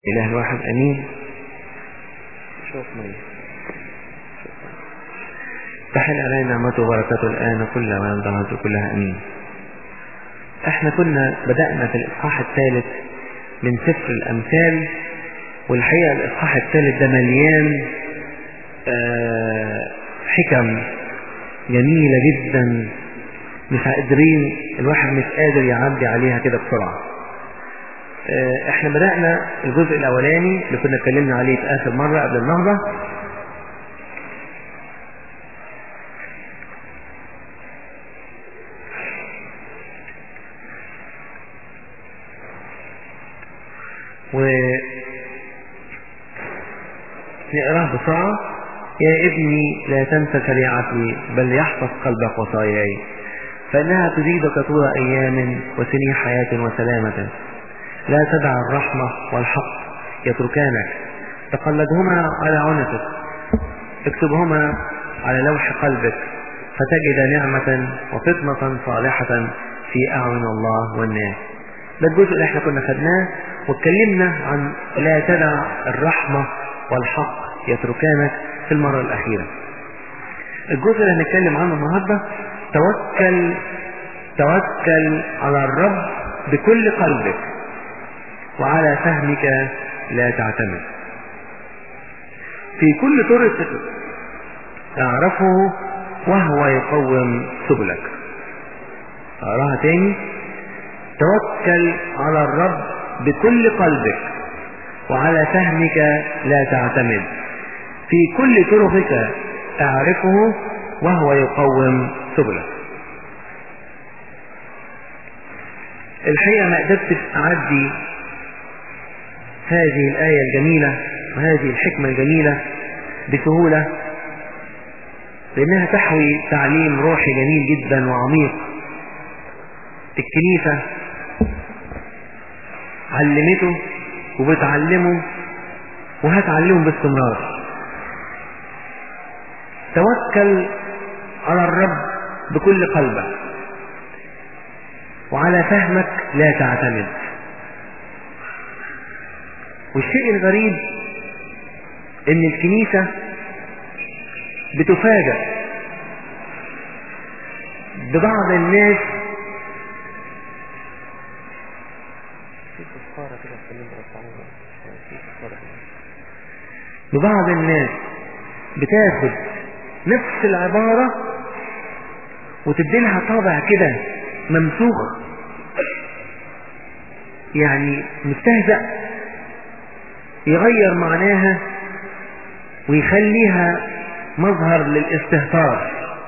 إله الواحد أمين شوف مي تحل علينا نعمته وبركاته الآن كلها وينضغط كلها أمين احنا كنا بدأنا في الإصحاح الثالث من سفر الأمثال والحقيقة الإصحاح الثالث ده مليان آه حكم جميلة جدا مش قادرين الواحد مش قادر يعدي عليها كده بسرعة آه احنا بدأنا الجزء الأولاني اللي كنا اتكلمنا عليه في آخر مرة قبل النهضة و نقراه بسرعة يا ابني لا تنس شريعتي بل يحفظ قلبك وصاياي فإنها تزيدك طول أيام وسنين حياة وسلامة لا تدع الرحمة والحق يتركانك تقلدهما على عنقك اكتبهما على لوح قلبك فتجد نعمة وفطنة صالحة في أعين الله والناس ده الجزء اللي احنا كنا خدناه واتكلمنا عن لا تدع الرحمة والحق يتركانك في المرة الأخيرة الجزء اللي هنتكلم عنه النهاردة توكل توكل على الرب بكل قلبك وعلى فهمك لا تعتمد في كل طرق تعرفه وهو يقوم سبلك اقراها تاني توكل على الرب بكل قلبك وعلى فهمك لا تعتمد في كل طرقك تعرفه وهو يقوم سبلك الحقيقة ما قدرتش أعدي هذه الآية الجميلة وهذه الحكمة الجميلة بسهولة لأنها تحوي تعليم روحي جميل جدا وعميق الكنيسة علمته وبتعلمه وهتعلمه باستمرار توكل على الرب بكل قلبك وعلى فهمك لا تعتمد والشيء الغريب ان الكنيسة بتفاجأ ببعض الناس ببعض الناس بتاخد نفس العبارة وتديلها طابع كده ممسوخ يعني مستهزأ يغير معناها ويخليها مظهر للاستهتار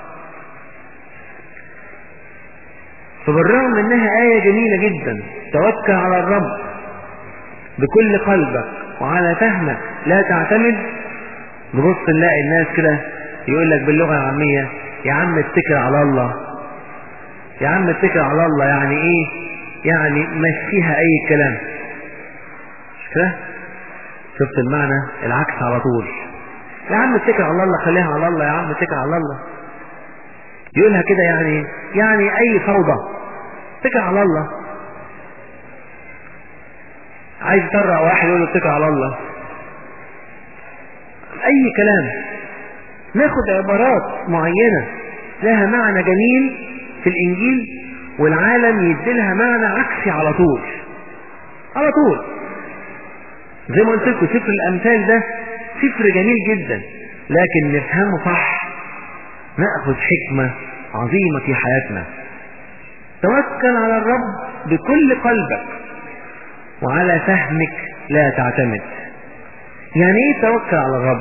فبالرغم انها آية جميلة جدا توكل على الرب بكل قلبك وعلى فهمك لا تعتمد نبص نلاقي الناس كده يقول لك باللغة العامية يا عم اتكل على الله يا عم اتكل على الله يعني ايه يعني مشيها اي كلام مش كده شفت المعنى العكس على طول يا عم اتكل على الله خليها على الله يا عم اتكل على الله يقولها كده يعني يعني اي فوضى اتكل على الله عايز يطرق واحد يقول له اتكل على الله اي كلام ناخد عبارات معينة لها معنى جميل في الانجيل والعالم يديلها معنى عكسي على طول على طول زي ما قلت لكم سفر الامثال ده سفر جميل جدا لكن نفهمه صح ناخذ حكمة عظيمة في حياتنا توكل على الرب بكل قلبك وعلى فهمك لا تعتمد يعني ايه توكل على الرب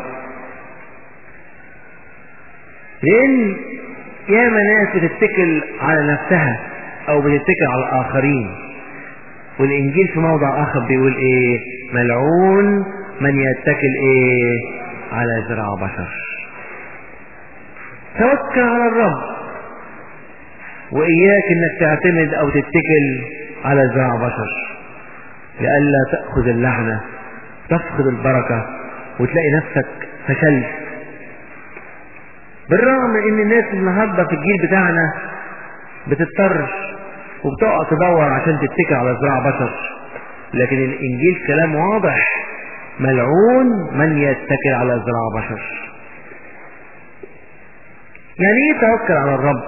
لان ياما ناس بتتكل على نفسها او بتتكل على الاخرين والانجيل في موضع اخر بيقول ايه ملعون من يتكل ايه على ذراع بشر توكل على الرب واياك انك تعتمد او تتكل على ذراع بشر لئلا تاخذ اللعنه تفقد البركه وتلاقي نفسك فشلت بالرغم ان الناس النهارده في الجيل بتاعنا بتضطر وبتقعد تدور عشان تتكل على ذراع بشر لكن الانجيل كلام واضح ملعون من يتكل على ذراع بشر يعني ايه توكل على الرب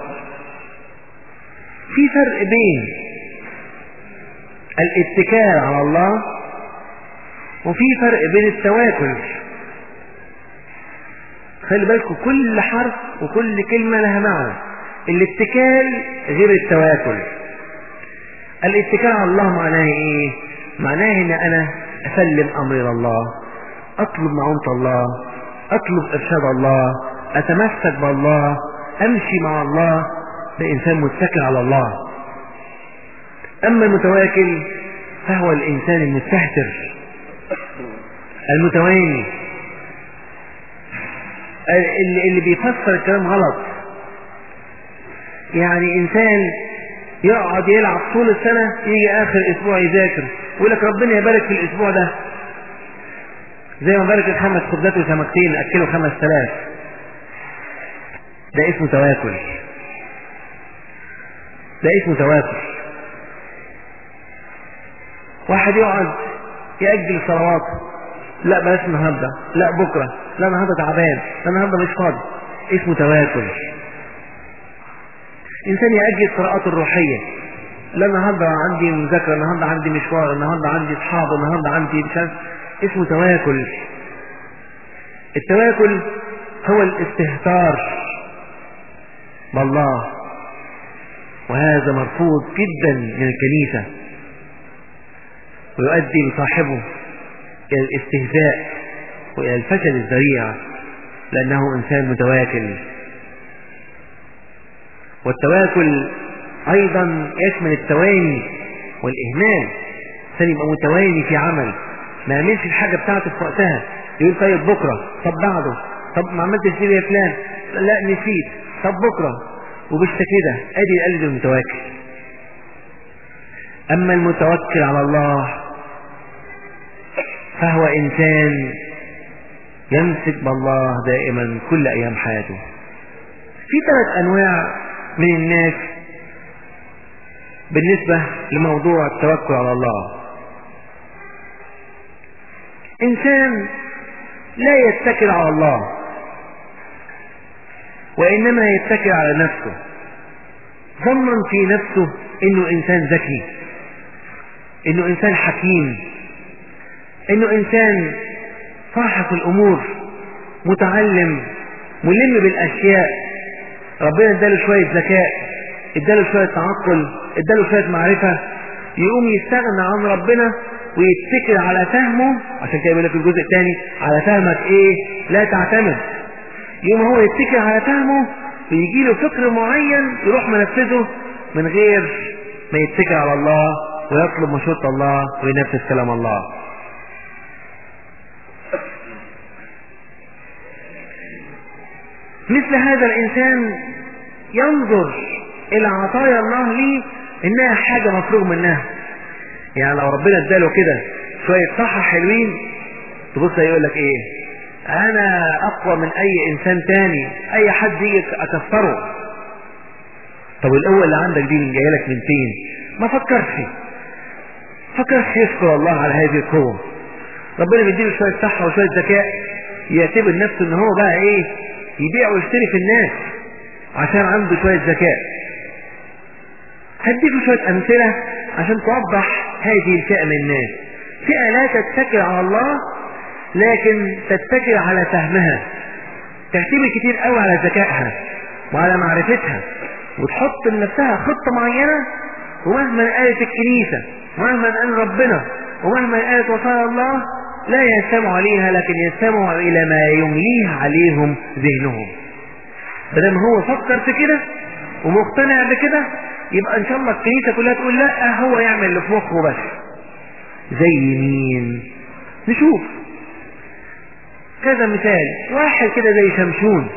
في فرق بين الاتكال على الله وفي فرق بين التواكل خلي بالكم كل حرف وكل كلمة لها معنى الاتكال غير التواكل الاتكال على الله معناه ايه معناه ان انا اسلم امري لله اطلب معونة الله اطلب ارشاد الله اتمسك بالله امشي مع الله ده انسان متكل على الله اما المتواكل فهو الانسان المستهتر المتواني اللي, اللي بيفسر الكلام غلط يعني انسان يقعد يلعب طول السنة يجي اخر اسبوع يذاكر ويقول لك ربنا يبارك في الاسبوع ده زي ما بارك الخمس خبزات وسمكتين اكلوا خمس تلاف ده اسمه تواكل ده اسمه تواكل واحد يقعد يأجل صلواته لا بلاش النهارده لا بكره لا النهارده تعبان لا النهارده مش فاضي اسمه تواكل انسان يأجل قراءاته الروحية لا النهارده عندي مذاكرة النهارده عندي مشوار النهارده عندي اصحاب النهارده عندي مش عارف اسمه تواكل التواكل هو الاستهتار بالله وهذا مرفوض جدا من الكنيسة ويؤدي لصاحبه إلى الاستهزاء وإلى الفشل الذريع لأنه إنسان متواكل والتواكل أيضا يشمل التواني والإهمال إنسان يبقى متواني في عمل ما يعملش الحاجة بتاعته في وقتها يقول طيب بكرة طب بعده طب ما عملتش ليه يا فلان لا نسيت طب بكرة وبشت كده ادي القلب المتواكل اما المتوكل على الله فهو انسان يمسك بالله دائما كل ايام حياته في ثلاث انواع من الناس بالنسبة لموضوع التوكل على الله انسان لا يتكل على الله وانما يتكل على نفسه ظنا في نفسه انه انسان ذكي انه انسان حكيم انه انسان صاحب الامور متعلم ملم بالاشياء ربنا اداله شوية ذكاء اداله شوية تعقل اداله شوية معرفة يقوم يستغنى عن ربنا ويتكل على فهمه عشان كده بيقول لك الجزء الثاني على فهمك ايه لا تعتمد يوم هو يتكل على فهمه ويجي له فكر معين يروح منفذه من غير ما يتكل على الله ويطلب مشورة الله وينفذ كلام الله مثل هذا الإنسان ينظر إلى عطايا الله ليه إنها حاجة مفروغ منها يعني لو ربنا اداله كده شوية صحة حلوين تبص يقول لك إيه أنا أقوى من أي إنسان تاني أي حد يجي أكسره طب القوة اللي عندك دي من جاية لك من فين ما فكرش فكرش يشكر الله على هذه القوة ربنا بيديله شوية صحة وشوية ذكاء يعتبر نفسه ان هو بقى ايه يبيع ويشتري في الناس عشان عنده شوية ذكاء هديكوا شوية أمثلة عشان توضح هذه الفئة من الناس فئة لا تتكل على الله لكن تتكل على فهمها تعتمد كتير قوي على ذكائها وعلى معرفتها وتحط لنفسها خطة معينة ومهما قالت الكنيسة ومهما قال ربنا ومهما قالت وصايا الله لا يستمعوا عليها لكن يستمعوا إلى ما يمليه عليهم ذهنهم فدام هو فكر في كده ومقتنع بكده يبقى ان شاء الله الكنيسة كلها تقول لا هو يعمل اللي في مخه بس زي مين نشوف كذا مثال واحد كده زي شمشون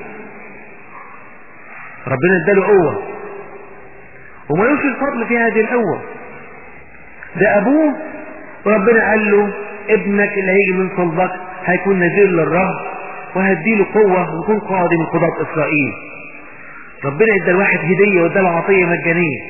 ربنا اداله قوة ومالوش الفضل في هذه القوة ده ابوه وربنا قال له ابنك اللي هيجي من صلبك هيكون نذير للرب وهديله قوة ويكون قاضي من قضاة اسرائيل ربنا ادى الواحد هدية وادى له عطية مجانية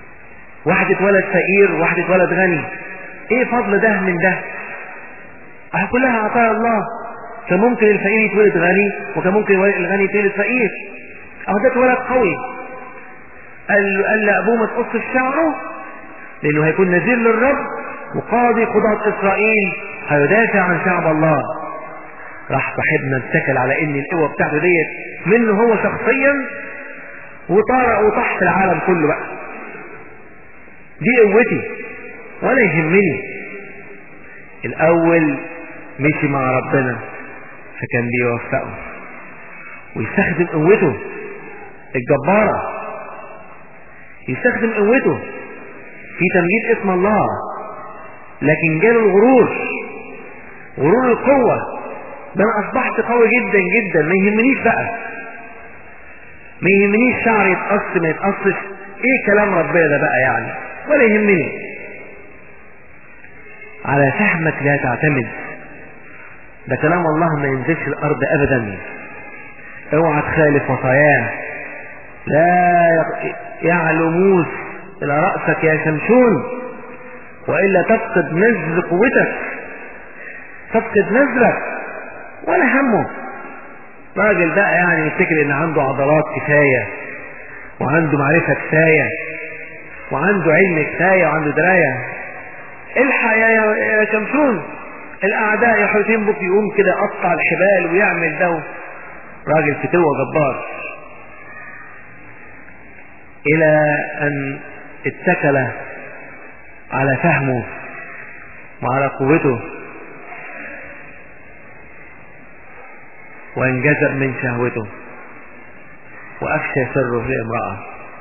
واحد اتولد فقير وواحد اتولد غني ايه فضل ده من ده كلها عطايا الله كان ممكن الفقير يتولد غني وكان ممكن الغني يتولد فقير اهو ده اتولد قوي قال له قال لابوه ما تقصش شعره لانه هيكون نذير للرب وقاضي قضاة اسرائيل هيدافع عن شعب الله راح صاحبنا اتكل على ان القوه بتاعته ديت منه هو شخصيا وطارق وطح في العالم كله بقى دي قوتي ولا يهمني الاول مشي مع ربنا فكان بيوفقه ويستخدم قوته الجبارة يستخدم قوته في تمجيد اسم الله لكن جاله الغرور غرور القوة ده انا اصبحت قوي جدا جدا ما يهمنيش بقى ما يهمنيش شعر يتقص ما يتقصش ايه كلام ربنا ده بقى يعني ولا يهمني على فهمك لا تعتمد ده كلام الله ما ينزلش الارض ابدا اوعى تخالف وصاياه لا يعلو موس الى رأسك يا شمشون والا تفقد نزل قوتك تفقد نزلك ولا همه راجل بقى يعني يفتكر ان عنده عضلات كفاية وعنده معرفة كفاية وعنده علم كفاية وعنده دراية الحق يا, يا شمشون الاعداء يحيطين بك يقوم كده يقطع الحبال ويعمل ده راجل فتوة جبار الى ان اتكل على فهمه وعلى قوته وانجذب من شهوته وافشى سره لامرأة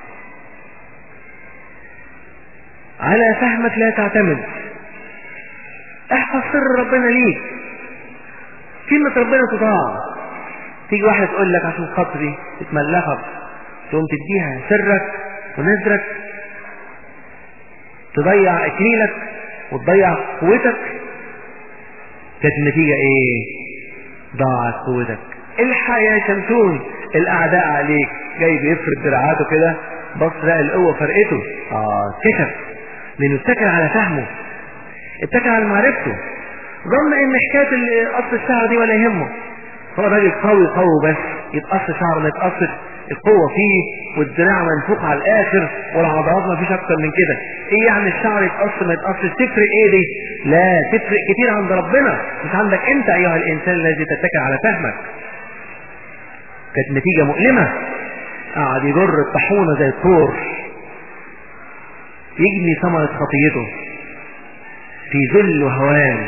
على فهمك لا تعتمد احفظ سر ربنا ليك كلمة ربنا تطاع تيجي واحدة تقول لك عشان خاطري تتملخك تقوم تديها سرك ونذرك تضيع اكليلك وتضيع قوتك كانت النتيجة ايه ضاعت قوتك الحق يا شمسون الاعداء عليك جاي بيفرد دراعاته كده بص لقى القوة فرقته اه كشف لانه اتكل على فهمه اتكل على معرفته ظن ان حكاية قص الشعر دي ولا يهمه هو راجل قوي قوي بس يتقص شعر ما يتقصش القوة فيه والدراع منفوخ على الاخر والعضلات ما فيش اكتر من كده ايه يعني الشعر يتقص ما يتقصش تفرق ايه دي لا تفرق كتير عند ربنا مش عندك انت ايها الانسان الذي تتكل على فهمك كانت نتيجة مؤلمة قعد يجر الطاحونة زي الطور يجني ثمرة خطيته في ذل وهوان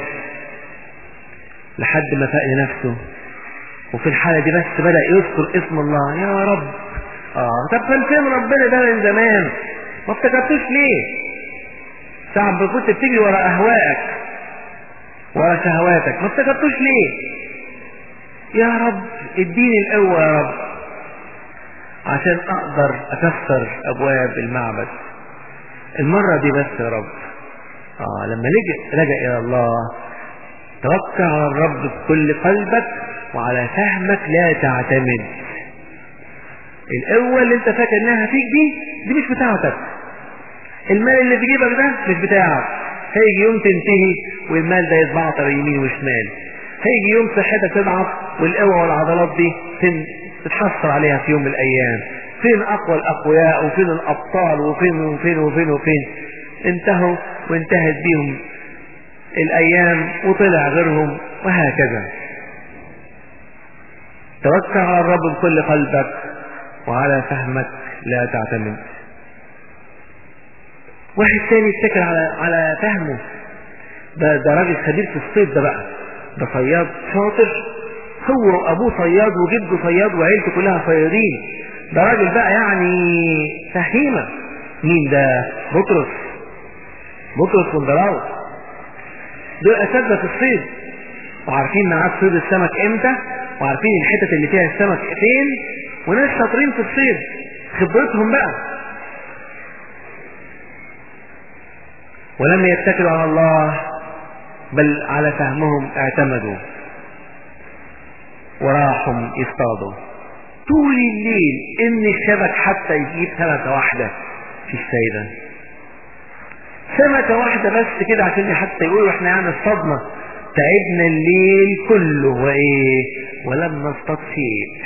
لحد ما فاق لنفسه وفي الحالة دي بس بدأ يذكر اسم الله يا رب اه طب كان فين ربنا ده من زمان ما افتكرتوش ليه ساعة كنت بتجري ورا اهوائك ورا شهواتك ما افتكرتوش ليه يا رب اديني القوة يا رب عشان اقدر اكسر ابواب المعبد المرة دي بس يا رب اه لما لجأ لجأ الى الله توكل على الرب بكل قلبك وعلى فهمك لا تعتمد القوة اللي انت فاكر انها فيك دي دي مش بتاعتك المال اللي في جيبك ده مش بتاعك هيجي يوم تنتهي والمال ده يتبعطر يمين وشمال هيجي يوم صحتك تضعف والقوة والعضلات دي تتحصل عليها في يوم من الايام فين اقوى الاقوياء وفين الابطال وفين وفين وفين وفين انتهوا وانتهت بيهم الايام وطلع غيرهم وهكذا توكل على الرب بكل قلبك وعلى فهمك لا تعتمد واحد تاني يتكل على على فهمه ده ده راجل خبير في الصيد ده بقى ده صياد شاطر هو وابوه صياد وجده صياد وعيلته كلها صيادين ده راجل بقى يعني فهيمة مين ده بطرس بطرس وندراوس دول اساتذه في الصيد وعارفين ميعاد صيد السمك امتى وعارفين الحتت اللي فيها السمك فين وناس شاطرين في الصيد خبرتهم بقى ولم يتكلوا على الله بل على فهمهم اعتمدوا وراحوا يصطادوا طول الليل ان الشبك حتى يجيب سمكة واحدة في السيدة سمكة واحدة بس كده عشان حتى يقولوا احنا يعني اصطادنا تعبنا الليل كله وايه ولم نصطاد شيء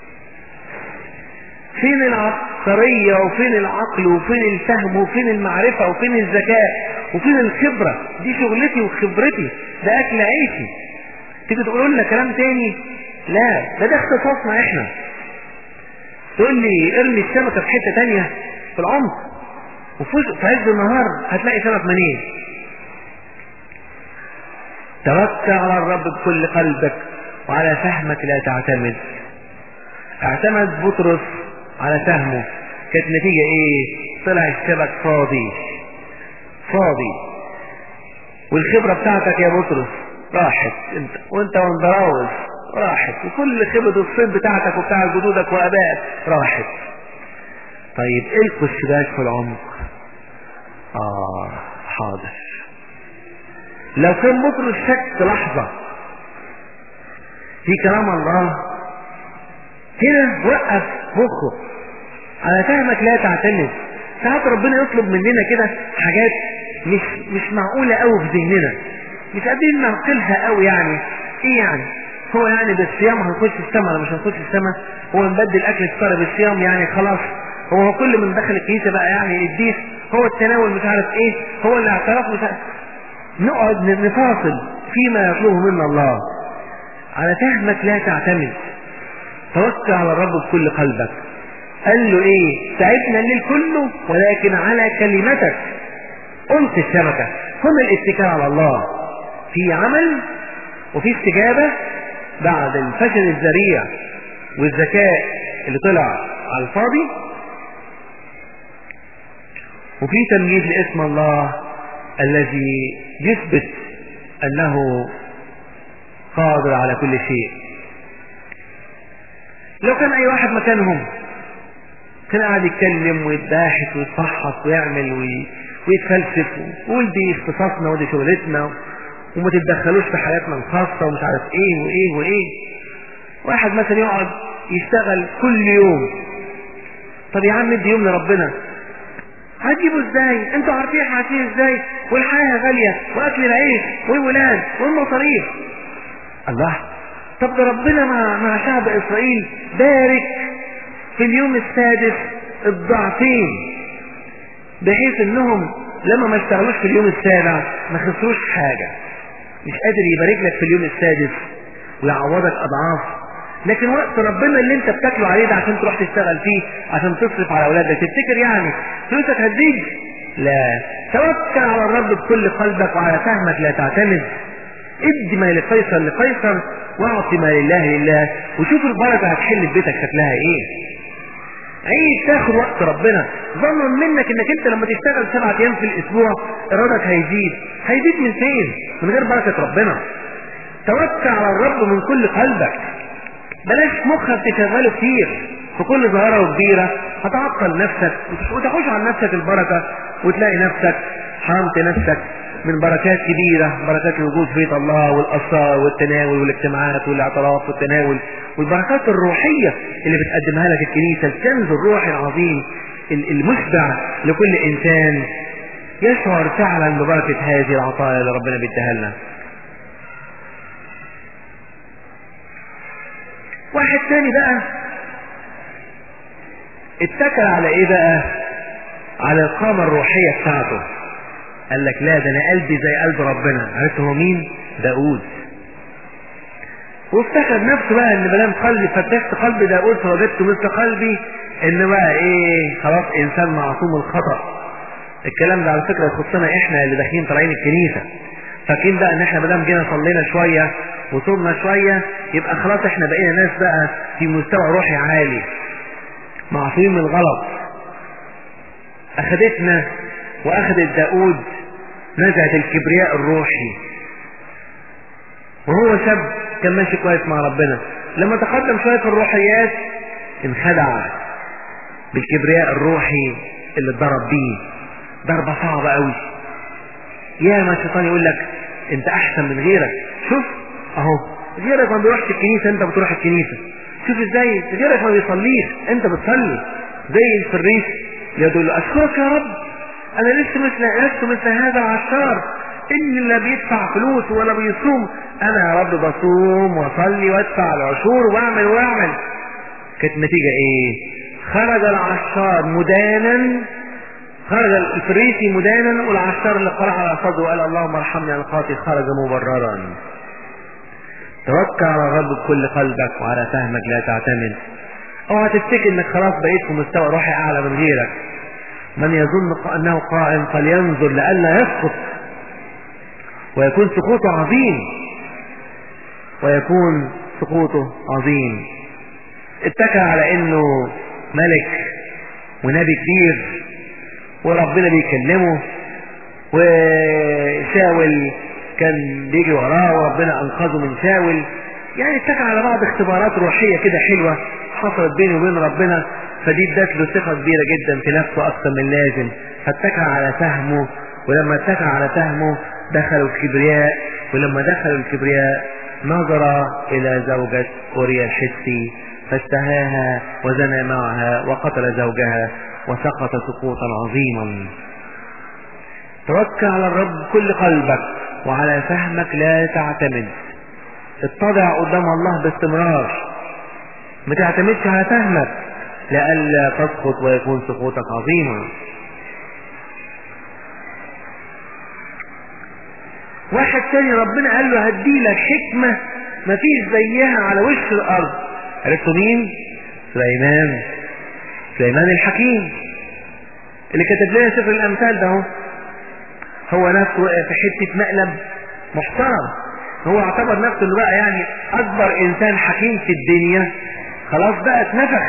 فين العبقرية وفين العقل وفين الفهم وفين المعرفة وفين الذكاء وفين الخبرة دي شغلتي وخبرتي ده اكل عيشي تيجي تقول لنا كلام تاني لا ده ده اختصاصنا احنا تقول لي ارمي السمكة في حتة تانية في العمق وفي عز النهار هتلاقي سمك منين توكل على الرب بكل قلبك وعلى فهمك لا تعتمد اعتمد بطرس على فهمه كانت النتيجة ايه طلع الشبك فاضي فاضي والخبرة بتاعتك يا بطرس راحت انت وانت وندراوس راحت وكل خبرة الصيد بتاعتك وبتاع جدودك وابائك راحت طيب القوا الشباك في العمق اه حاضر لو كان بطرس شك لحظة في كلام الله هنا وقف مخه على فهمك لا تعتمد ساعات ربنا يطلب مننا كده حاجات مش مش معقولة قوي في ذهننا مش قادرين نعقلها قوي يعني ايه يعني هو يعني بالصيام هنخش السما ولا مش هنخش السما هو نبدل اكل الفطار بالصيام يعني خلاص هو هو كل من دخل الكنيسه بقى يعني يديك هو التناول مش عارف ايه هو الاعتراف مش عارف نقعد نفاصل فيما يطلبه منا الله على فهمك لا تعتمد توكل على الرب بكل قلبك قال له ايه تعبنا الليل كله ولكن على كلمتك قلت الشبكة هنا الاتكال على الله في عمل وفي استجابة بعد الفشل الذريع والذكاء اللي طلع على الفاضي وفي تمجيد لاسم الله الذي يثبت انه قادر على كل شيء لو كان اي واحد مكانهم كان قاعد يتكلم ويتباحث ويتفحص ويعمل وي... ويتفلسف ويقول دي اختصاصنا ودي شغلتنا وما تتدخلوش في حياتنا الخاصة ومش عارف ايه وايه وايه واحد مثلا يقعد يشتغل كل يوم طب يا عم ادي يوم لربنا هتجيبه ازاي انتوا عارفين عارفين ازاي والحياة غالية واكل العيش والولاد والمصاريف الله طب ده ربنا مع, مع شعب اسرائيل بارك في اليوم السادس الضعفين بحيث انهم لما ما اشتغلوش في اليوم السابع ما خسروش حاجة مش قادر يبارك لك في اليوم السادس ويعوضك اضعاف لكن وقت ربنا اللي انت بتاكله عليه ده عشان تروح تشتغل فيه عشان تصرف على اولادك تفتكر يعني فلوسك هتزيد لا توكل على الرب بكل قلبك وعلى فهمك لا تعتمد ادي ما لقيصر لقيصر واعطي ما لله لله وشوف البركه هتحل في بيتك شكلها ايه عيش تاخد وقت ربنا ظن منك انك انت لما تشتغل سبعة ايام في الاسبوع ارادك هيزيد هيزيد من فين من غير بركة ربنا توكل على الرب من كل قلبك بلاش مخك تشغله كتير في كل ظاهرة وكبيرة هتعطل نفسك وتحوش عن نفسك البركة وتلاقي نفسك حرمت نفسك من بركات كبيرة بركات الوجود في بيت الله والأسرار والتناول والاجتماعات والاعتراف والتناول والبركات الروحية اللي بتقدمها لك الكنيسة الكنز الروحي العظيم المشبع لكل إنسان يشعر فعلا ببركة هذه العطايا اللي ربنا بيديها لنا واحد تاني بقى اتكل على ايه بقى على القامة الروحية بتاعته قال لك لا ده انا قلبي زي قلب ربنا عرفت هو مين داود وافتكر نفسه بقى ان مدام قلبي فتحت قلب داود فوجدت مثل قلبي ان بقى ايه خلاص انسان معصوم الخطأ الكلام ده على فكرة يخصنا احنا اللي داخلين طالعين الكنيسة فاكرين بقى ان احنا مدام جينا صلينا شوية وصومنا شوية يبقى خلاص احنا بقينا ناس بقى في مستوى روحي عالي معصومين من الغلط اخدتنا واخدت داود نزعة الكبرياء الروحي وهو شاب كان ماشي كويس مع ربنا لما تقدم شوية في الروحيات انخدع بالكبرياء الروحي اللي اتضرب بيه ضربة صعبة قوي يا ما الشيطان يقول لك انت احسن من غيرك شوف اهو غيرك ما بيروحش الكنيسة انت بتروح الكنيسة شوف ازاي غيرك ما بيصليش انت بتصلي زي الفريس يقول اشكرك يا رب انا لسه مثل لست مثل هذا العشار ان لا بيدفع فلوس ولا بيصوم انا يا رب بصوم واصلي وادفع العشور واعمل واعمل كانت النتيجة ايه خرج العشار مدانا خرج الفريسي مدانا والعشار اللي قرأ على صدره وقال اللهم ارحمني على الخاطئ خرج مبررا توكل على الرب بكل قلبك وعلى فهمك لا تعتمد اوعى تفتكر انك خلاص بقيت في مستوى روحي اعلى من غيرك من يظن انه قائم فلينظر لئلا يسقط ويكون سقوطه عظيم ويكون سقوطه عظيم اتكى على انه ملك ونبي كبير وربنا بيكلمه وشاول كان بيجي وراه وربنا انقذه من شاول يعني اتكى على بعض اختبارات روحيه كده حلوه حصلت بينه وبين ربنا فدي ادت له ثقه كبيره جدا في نفسه اكثر من لازم فاتكى على فهمه ولما اتكى على فهمه دخلوا الكبرياء ولما دخلوا الكبرياء نظر الى زوجة اوريا الحسي فاشتهاها وزنى معها وقتل زوجها وسقط سقوطا عظيما توكل على الرب كل قلبك وعلى فهمك لا تعتمد اتضع قدام الله باستمرار ما تعتمدش على فهمك لئلا تسقط ويكون سقوطك عظيما واحد تاني ربنا قال له هديلك حكمة مفيش زيها على وش الارض عرفتوا مين سليمان سليمان الحكيم اللي كتب لنا سفر الامثال ده هو هو نفسه وقع في حتة مقلب محترم هو اعتبر نفسه انه بقى يعني اكبر انسان حكيم في الدنيا خلاص بقى اتنفخ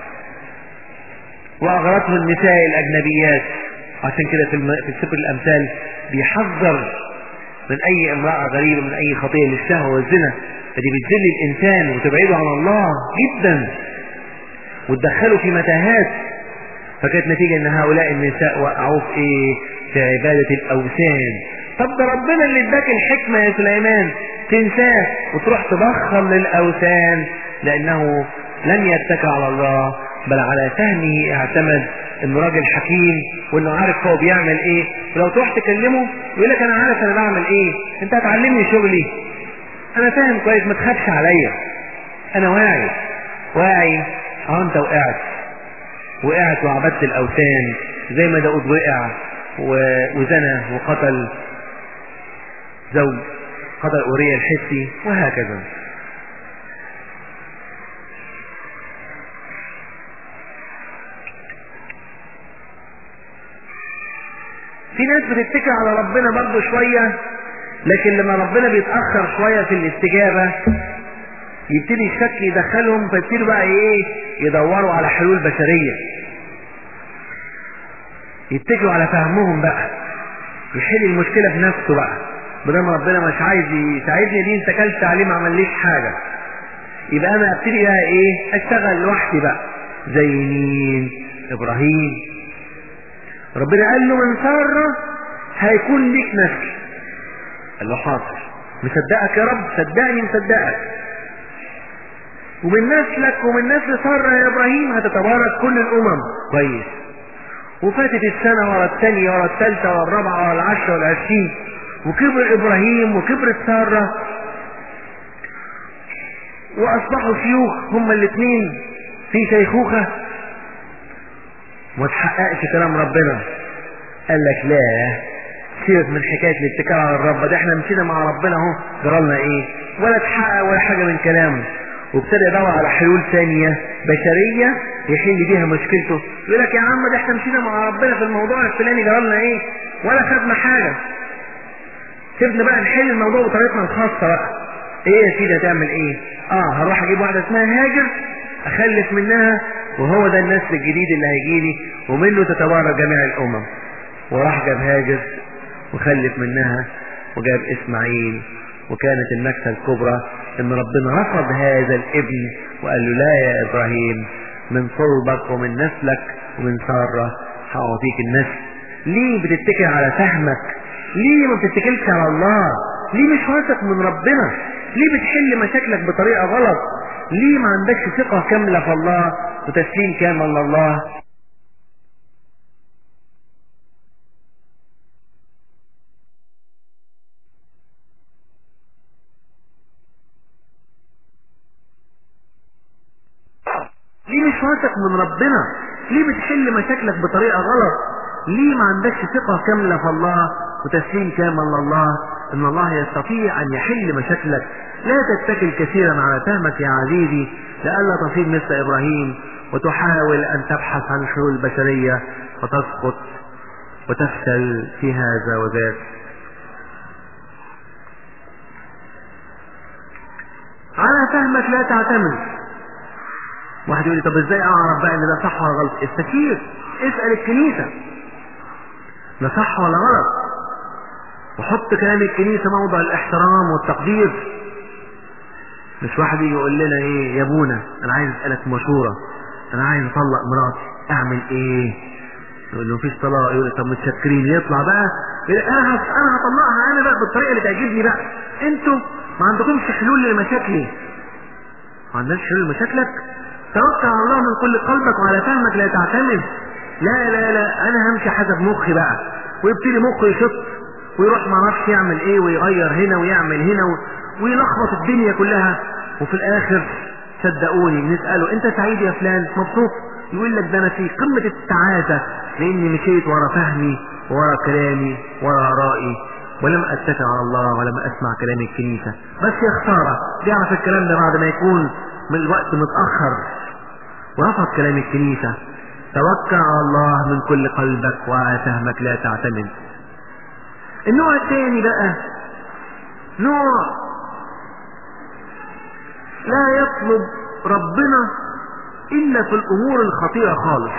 واغرته النساء الاجنبيات عشان كده في, الم... في سفر الامثال بيحذر من اي امرأة غريبة من اي خطية للشهوة والزنا فدي بتذل الانسان وتبعده عن الله جدا وتدخله في متاهات فكانت نتيجة ان هؤلاء النساء وقعوا في ايه في عبادة الاوثان طب ده ربنا اللي اداك الحكمة يا سليمان تنساه وتروح تبخر للاوثان لانه لم يتكل على الله بل على فهمه اعتمد انه راجل حكيم وانه عارف هو بيعمل ايه ولو تروح تكلمه يقول لك انا عارف انا بعمل ايه انت هتعلمني شغلي انا فاهم كويس ما تخافش عليا انا واعي واعي اه انت وقعت وقعت وعبدت الاوثان زي ما داود وقع وزنى وقتل زوج قتل اوريا الحسي وهكذا في ناس بتتكل على ربنا برضه شوية لكن لما ربنا بيتأخر شوية في الاستجابة يبتدي الشك يدخلهم فيبتدوا بقى ايه يدوروا على حلول بشرية يتكلوا على فهمهم بقى يحل المشكلة بنفسه بقى بدل ما ربنا مش عايز يساعدني دي انت كلت عليه ما عمليش حاجة يبقى انا ابتدي بقى ايه اشتغل لوحدي بقى زي مين ابراهيم ربنا قال له من سارة هيكون ليك نسل قال له حاضر مصدقك يا رب صدقني مصدقك ومن نسلك ومن نسل سارة يا ابراهيم هتتبارك كل الامم كويس وفاتت السنة ورا الثانية ورا الثالثة ورا الرابعة ورا العشرة ورا العشرين وكبر ابراهيم وكبرت سارة واصبحوا شيوخ هما الاثنين في شيخوخة ما تحققش كلام ربنا قال لك لا سيبك من حكاية الاتكال على الرب ده احنا مشينا مع ربنا اهو جرالنا ايه ولا تحقق ولا حاجة من كلامه وابتدى يدور على حلول ثانية بشرية يحل بيها مشكلته يقول لك يا عم ده احنا مشينا مع ربنا في الموضوع الفلاني جرالنا ايه ولا خدنا حاجة سيبنا بقى نحل الموضوع بطريقتنا الخاصة بقى ايه يا سيدي هتعمل ايه اه هروح اجيب واحدة اسمها هاجر اخلف منها وهو ده النسل الجديد اللي هيجيلي ومنه تتبارك جميع الامم وراح جاب هاجر وخلف منها وجاب اسماعيل وكانت النكسة الكبرى ان ربنا رفض هذا الابن وقال له لا يا ابراهيم من صلبك ومن نسلك ومن سارة هأعطيك النسل ليه بتتكل على فهمك ليه ما بتتكلش على الله ليه مش واثق من ربنا ليه بتحل مشاكلك بطريقة غلط ليه ما عندكش ثقة كاملة في الله وتسليم كامل لله ليه مش واثق من ربنا ليه بتحل مشاكلك بطريقة غلط ليه ما عندكش ثقة كاملة في الله وتسليم كامل لله ان الله يستطيع ان يحل مشاكلك لا تتكل كثيرا على فهمك يا عزيزي لئلا تصير مثل ابراهيم وتحاول ان تبحث عن حلول بشرية وتسقط وتفشل في هذا وذاك على فهمك لا تعتمد واحد يقول لي طب ازاي اعرف بقى ان ده صح ولا غلط استشير اسال الكنيسه ده صح ولا غلط وحط كلام الكنيسه موضع الاحترام والتقدير مش واحد يجي يقول لنا ايه يا ابونا انا عايز اسالك مشوره انا عايز اطلق مراتي اعمل ايه يقول له مفيش طلاق يقول طب متشكرين يطلع بقى يقول انا هس- انا هطلقها انا بقى بالطريقه اللي تعجبني بقى انتوا ما عندكمش حلول لمشاكلي ما عندكش حلول لمشاكلك توكل على الله من كل قلبك وعلى فهمك لا تعتمد لا لا لا انا همشي حسب مخي بقى ويبتدي مخه يشط ويروح ما اعرفش يعمل ايه ويغير هنا ويعمل هنا و... ويلخبط الدنيا كلها وفي الاخر صدقوني نساله انت سعيد يا فلان مبسوط يقول لك ده انا في قمه السعاده لاني مشيت ورا فهمي ورا كلامي ورا ارائي ولم اتكل على الله ولم اسمع كلام الكنيسه بس يا خساره بيعرف الكلام ده بعد ما يكون من الوقت متاخر ورفض كلام الكنيسه توكل على الله من كل قلبك وعلى فهمك لا تعتمد النوع الثاني بقى نوع لا يطلب ربنا الا في الامور الخطيره خالص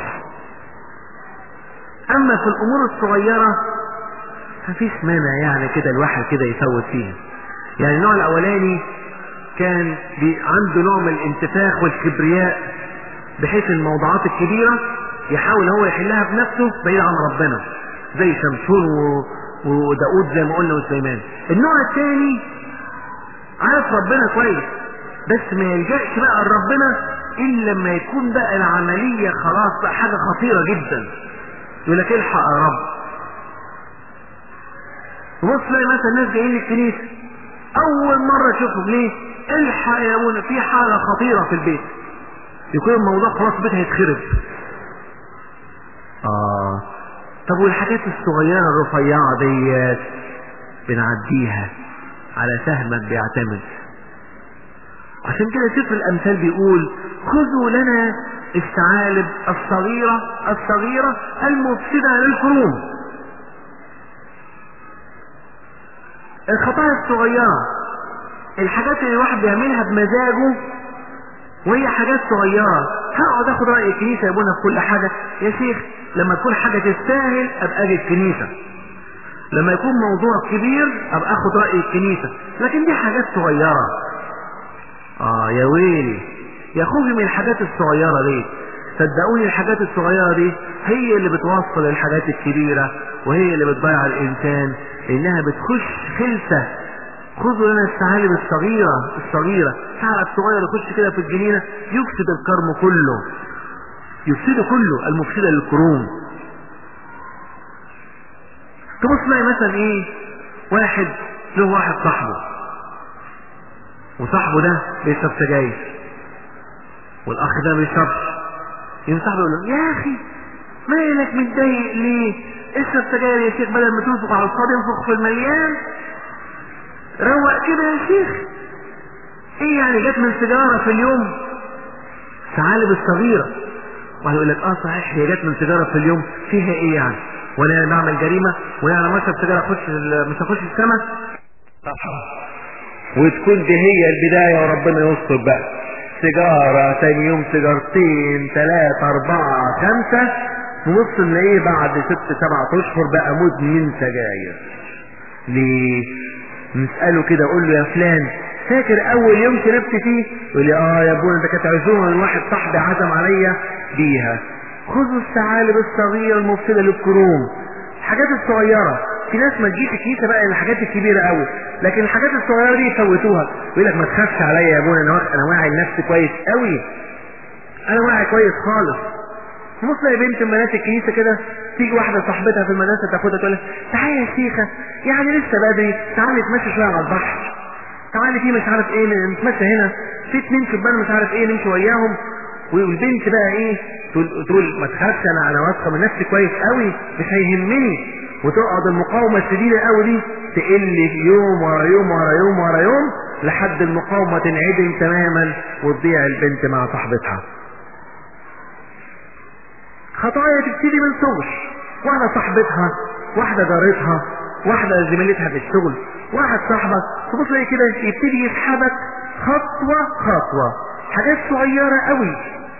اما في الامور الصغيره مفيش مانع يعني كده الواحد كده يفوت فيها يعني النوع الاولاني كان بي عنده نوع من الانتفاخ والكبرياء بحيث الموضوعات الكبيرة يحاول هو يحلها بنفسه بعيد عن ربنا زي شمشون و... وداود زي ما قلنا وسليمان النوع الثاني عارف ربنا كويس بس ما يلجأش بقى لربنا الا لما يكون بقى العملية خلاص بقى حاجة خطيرة جدا يقول لك الحق يا رب تبص تلاقي مثلا ناس جايين الكنيسة أول مرة تشوفهم ليه؟ الحق يا ابونا في حالة خطيرة في البيت يكون الموضوع خلاص البيت هيتخرب آه طب والحاجات الصغيرة الرفيعة ديت بنعديها على فهمك بيعتمد عشان كده سفر الأمثال بيقول خذوا لنا الثعالب الصغيرة الصغيرة المفسدة للكروم الخطايا الصغيرة الحاجات اللي الواحد بيعملها بمزاجه وهي حاجات صغيرة هقعد اخد رأي الكنيسة يا ابونا في كل حاجة يا شيخ لما تكون حاجة تستاهل ابقى اجي الكنيسة لما يكون موضوع كبير ابقى اخد رأي الكنيسة لكن دي حاجات صغيرة اه يا ويلي يا خوفي من الحاجات الصغيرة دي صدقوني الحاجات الصغيرة دي هي اللي بتوصل الحاجات الكبيرة وهي اللي بتضيع الانسان لانها بتخش خلسة خذوا لنا الثعالب الصغيرة الصغيرة ثعلب صغير يخش كده في الجنينة يفسد الكرم كله يفسده كله المفسدة للكروم تبص تلاقي مثلا ايه واحد له واحد صاحبه وصاحبه ده بيشرب سجاير والاخ ده ما بيشربش يوم صاحبه يقول له يا اخي مالك متضايق ليه اشرب سجاير يا شيخ بدل ما تنفخ على الفاضي انفخ في المليان روق كده يا شيخ ايه يعني جت من سيجاره في اليوم ثعالب الصغيره واحد يقول لك اه صحيح هي جت من سيجاره في اليوم فيها ايه يعني وانا بعمل جريمه وانا لما اشرب سيجاره اخش ال- مش هخش السما وتكون دي هي البدايه وربنا يستر بقى سيجاره تاني يوم سيجارتين ثلاثه اربعه خمسه نبص نلاقيه بعد ست سبعة اشهر بقى مدمن سجاير ليه نسأله كده اقول له يا فلان فاكر اول يوم شربت فيه يقول لي اه يا ابونا ده كانت عزومه من واحد صاحبي عزم عليا بيها خذوا الثعالب الصغيره المفسده للكروم الحاجات الصغيره في ناس ما تجيش الكنيسه بقى الحاجات الكبيره قوي لكن الحاجات الصغيره دي يفوتوها يقول لك ما تخافش عليا يا ابونا انا واخ- انا واعي لنفسي كويس قوي انا واعي كويس خالص تبص تلاقي بنت من بنات الكنيسه كده تيجي واحده صاحبتها في المدرسه تاخدها تقول لها تعالي يا شيخه يعني لسه بدري تعالي نتمشى شويه على البحر تعالي في مش عارف ايه نتمشى هنا في اتنين شبان مش عارف ايه نمشي وياهم والبنت بقى ايه تقول, تقول ما تخافش انا انا واثقه من نفسي كويس قوي مش هيهمني وتقعد المقاومه الشديده قوي دي تقل يوم ورا يوم ورا يوم ورا يوم لحد المقاومه تنعدم تماما وتضيع البنت مع صاحبتها خطايا تبتدي من صغر واحده صاحبتها واحده جارتها واحده زميلتها في الشغل واحد صاحبك تبص تلاقي كده يبتدي يسحبك خطوه خطوه حاجات صغيره قوي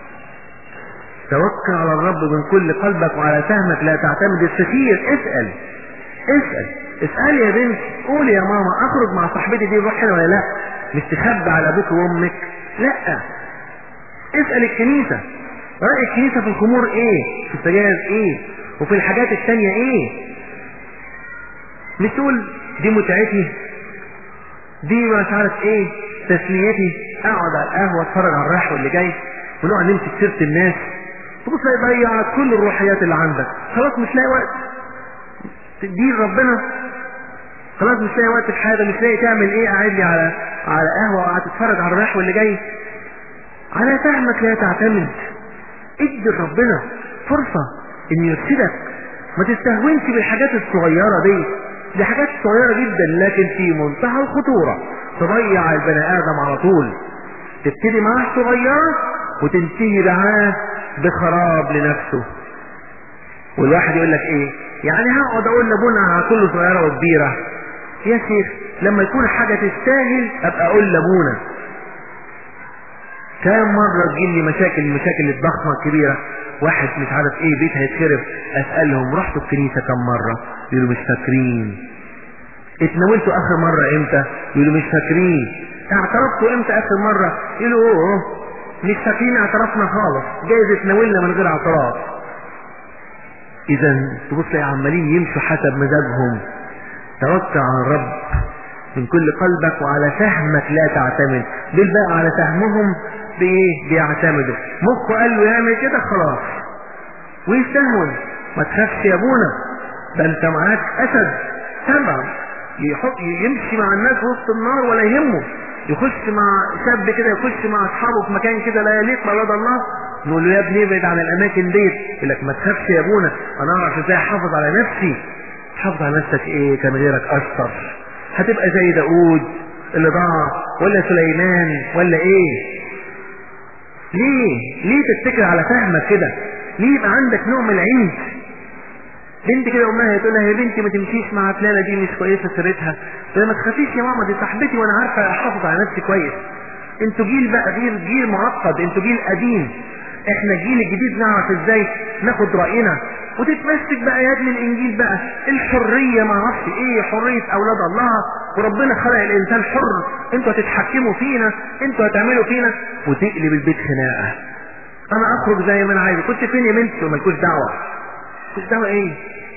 توكل على الرب من كل قلبك وعلى فهمك لا تعتمد الكثير اسأل اسأل اسأل يا بنت قول يا ماما اخرج مع صاحبتي دي نروح هنا ولا لا مش تخبى على ابوك وامك لا اسأل الكنيسة رأي الكنيسة في الخمور ايه في السجاير ايه وفي الحاجات التانية ايه مش تقول دي متعتي دي مش عارف ايه تسليتي اقعد على القهوة اتفرج على الرايح واللي جاي ونقعد نمسك سيرة الناس تبص ضيع كل الروحيات اللي عندك خلاص مش لاقي وقت تدين ربنا خلاص مش لاقي وقت في حاجه مش لاقي تعمل ايه قاعد لي على على قهوه وقاعد تتفرج على الرايح واللي جاي على فهمك لا تعتمد ادي لربنا فرصه ان يرشدك ما تستهونش بالحاجات الصغيره دي دي حاجات صغيره جدا لكن في منتهى الخطوره تضيع البني ادم على طول تبتدي معاه صغيره وتنتهي معاه بخراب لنفسه والواحد يقول لك ايه يعني هقعد اقول لابونا على كل صغيره وكبيره يا شيخ لما يكون حاجه تستاهل ابقى اقول لابونا كم مره تجيلي مشاكل المشاكل الضخمه الكبيره واحد مش عارف ايه بيت هيتخرب اسالهم رحتوا الكنيسه كم مره يقولوا مش فاكرين اتناولتوا اخر مره امتى يقولوا مش فاكرين اعترفتوا امتى اخر مره يقولوا اوه مش فاكرين اعترفنا خالص جايز اتناولنا من غير اعتراف اذا تبص يا عمالين يمشوا حسب مزاجهم توكل على الرب من كل قلبك وعلى فهمك لا تعتمد دول بقى على فهمهم بايه بيعتمدوا مخه قال له يعمل كده خلاص ويستهون ما تخافش يا ابونا ده انت معاك اسد تبع يحط يمشي مع الناس وسط النار ولا يهمه يخش مع شاب كده يخش مع اصحابه في مكان كده لا يليق بولاد الله نقول له يا ابني ابعد عن الاماكن ديت يقول لك ما تخافش يا ابونا انا اعرف ازاي احافظ على نفسي تحافظ على نفسك ايه كان غيرك اشطر هتبقى زي داود اللي ضاع ولا سليمان ولا ايه ليه ليه تتكل على فهمك كده ليه يبقى عندك نوع من العيد بنت كده امها تقول لها يا بنتي ما تمشيش مع فلانه دي مش كويسه سيرتها تقول ما تخافيش يا ماما دي صاحبتي وانا عارفه احافظ على نفسي كويس انتوا جيل بقى جيل جيل معقد انتوا جيل قديم احنا الجيل الجديد نعرف ازاي ناخد راينا وتتمسك بقى يا ابن الانجيل بقى الحريه ما اعرفش ايه حريه اولاد الله وربنا خلق الانسان حر انتوا هتتحكموا فينا انتوا هتعملوا فينا وتقلب البيت خناقه انا اخرج زي ما انا عايز كنت فين يا بنتي ومالكوش دعوه مالكوش دعوه ايه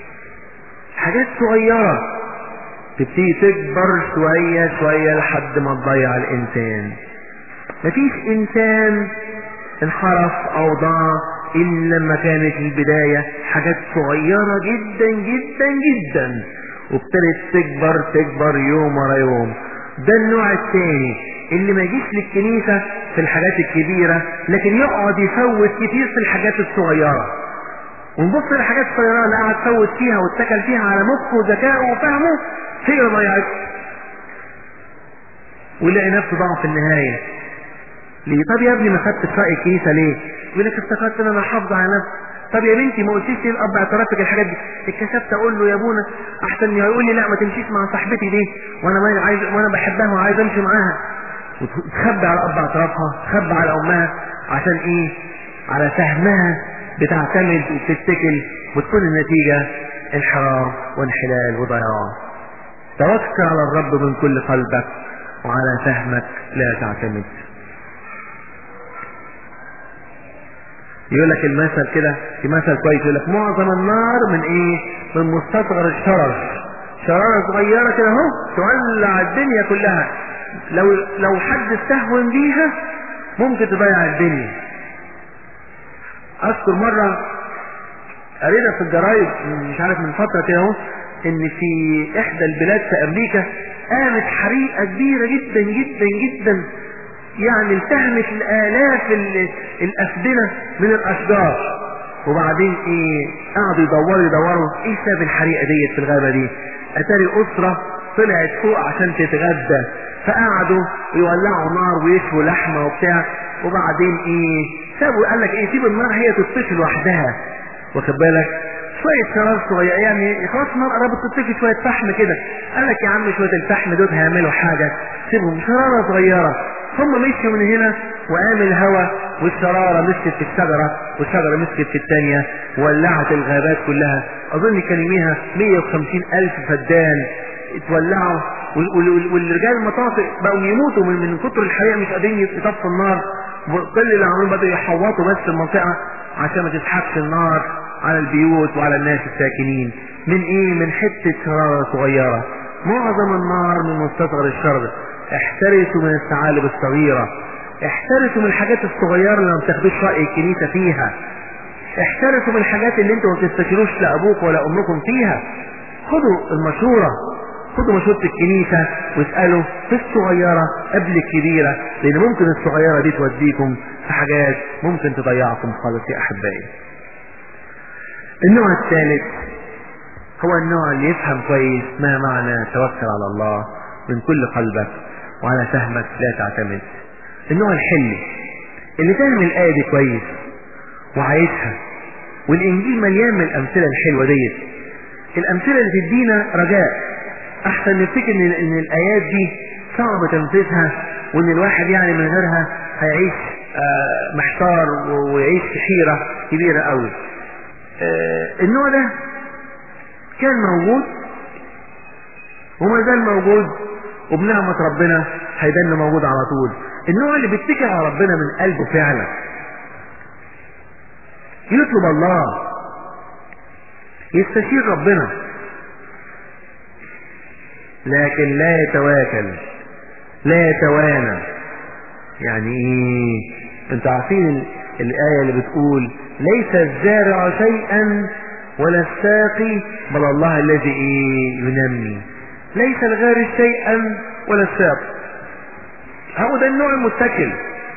حاجات صغيره تبتدي تكبر شويه شويه لحد ما تضيع الانسان مفيش انسان انحرف او ضاع الا لما كانت البداية حاجات صغيرة جدا جدا جدا وابتدت تكبر تكبر يوم ورا يوم ده النوع الثاني اللي ما يجيش للكنيسة في الحاجات الكبيرة لكن يقعد يفوت كتير في الحاجات الصغيرة ونبص للحاجات الصغيرة اللي قعد تفوت فيها واتكل فيها على مخه وذكائه وفهمه هي اللي ضيعته ويلاقي نفسه ضاع في النهاية ليه طب يا ابني ما خدتش رأي الكنيسة ليه يقول لك افتكرت ان انا حافظ على نفسي طب يا بنتي ما قلتيش ليه الاب اعترفك الحاجات دي اتكسفت اقول له يا ابونا احسن يقول لي لا ما تمشيش مع صاحبتي دي وانا ما عايز وانا بحبها وعايز امشي معاها وتخبي على اب اعترافها تخبي على امها عشان ايه على فهمها بتعتمد وبتتكل وتكون النتيجة انحراف وانحلال وضياع توكل على الرب من كل قلبك وعلى فهمك لا تعتمد يقول لك المثل كده في مثل كويس يقول لك معظم النار من ايه من مستصغر الشرر شرارة صغيرة كده اهو تولع الدنيا كلها لو لو حد استهون بيها ممكن تضيع الدنيا اذكر مرة قرينا في الجرايد مش عارف من فترة كده اهو ان في احدى البلاد في امريكا قامت حريقة كبيرة جدا جدا جدا يعني التهمت الالاف الافدنه من الاشجار وبعدين ايه قعدوا يدوروا يدوروا ايه سبب الحريقه ديت في الغابه دي اتاري اسره طلعت فوق عشان تتغدى فقعدوا يولعوا نار ويشووا لحمه وبتاع وبعدين ايه سابوا قال لك ايه سيب النار هي تطفي لوحدها واخد بالك شوية شرار صغيرة يعني خلاص النار قربت تطفي شوية فحم كده قال لك يا عم شوية الفحم دول هيعملوا حاجة سيبهم شرارة صغيرة هم مشوا من هنا وقام الهواء والشرارة مسكت في الشجرة والشجرة مسكت في الثانية ولعت الغابات كلها اظن كان يوميها 150 الف فدان اتولعوا والرجال المطافئ بقوا يموتوا من, من كتر الحريقه مش قادرين يطفوا النار كل اللي عملوه بدأوا يحوطوا بس المنطقة عشان ما تسحبش النار على البيوت وعلى الناس الساكنين من ايه من حتة شرارة صغيرة معظم النار من مستصغر الشر احترسوا من الثعالب الصغيرة احترسوا من الحاجات الصغيرة اللي ما بتاخدوش رأي الكنيسة فيها احترسوا من الحاجات اللي انتوا ما تستشيروش لابوك ولا امكم فيها خدوا المشورة خدوا مشورة الكنيسة واسألوا في الصغيرة قبل الكبيرة لان ممكن الصغيرة دي توديكم في حاجات ممكن تضيعكم خالص يا احبائي النوع الثالث هو النوع اللي يفهم كويس ما معنى توكل على الله من كل قلبك وعلى فهمك لا تعتمد النوع الحلي اللي فاهم الآية دي كويس وعايشها والإنجيل مليان من الأمثلة الحلوة ديت الأمثلة اللي تدينا رجاء أحسن نفتكر إن, إن الآيات دي صعب تنفيذها وإن الواحد يعني من غيرها هيعيش آه محتار ويعيش في حيرة كبيرة قوي آه النوع ده كان موجود وما زال موجود وبنعمة ربنا هيدن موجود على طول النوع اللي بيتكل على ربنا من قلبه فعلا يطلب الله يستشير ربنا لكن لا يتواكل لا يتوانى يعني ايه انتوا عارفين الآية اللي بتقول ليس الزارع شيئا ولا الساقي بل الله الذي ايه ينمي ليس الغارس شيئا ولا الساقي هو ده النوع المتكل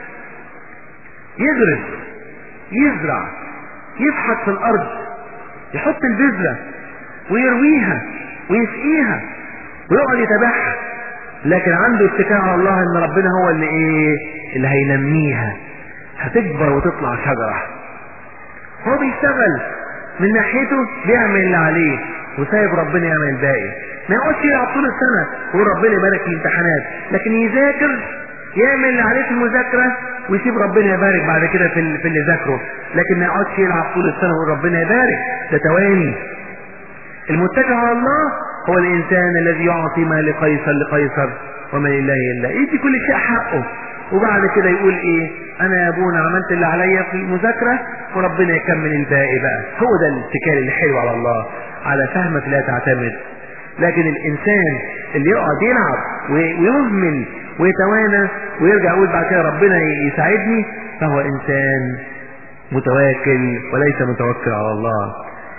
يغرس يزرع يفحط في الارض يحط البذرة ويرويها ويسقيها ويقعد يتابعها لكن عنده اتكاء على الله ان ربنا هو اللي ايه اللي هينميها هتكبر وتطلع شجرة هو بيشتغل من ناحيته بيعمل اللي عليه وسايب ربنا يعمل الباقي ما يقعدش يلعب طول السنة ويقول ربنا يبارك في الامتحانات لكن يذاكر يعمل اللي عليه في المذاكرة ويسيب ربنا يبارك بعد كده في في اللي ذاكره لكن ما يقعدش يلعب طول السنة ويقول ربنا يبارك ده تواني المتكل على الله هو الإنسان الذي يعطي ما لقيصر لقيصر وما لله إلا يدي كل شيء حقه وبعد كده يقول ايه انا يا ابونا عملت اللي عليا في المذاكرة وربنا يكمل الباقي بقى هو ده الاتكال اللي حلو على الله على فهمك لا تعتمد لكن الانسان اللي يقعد يلعب ويهمل ويتوانى ويرجع يقول بعد كده ربنا يساعدني فهو انسان متواكل وليس متوكل على الله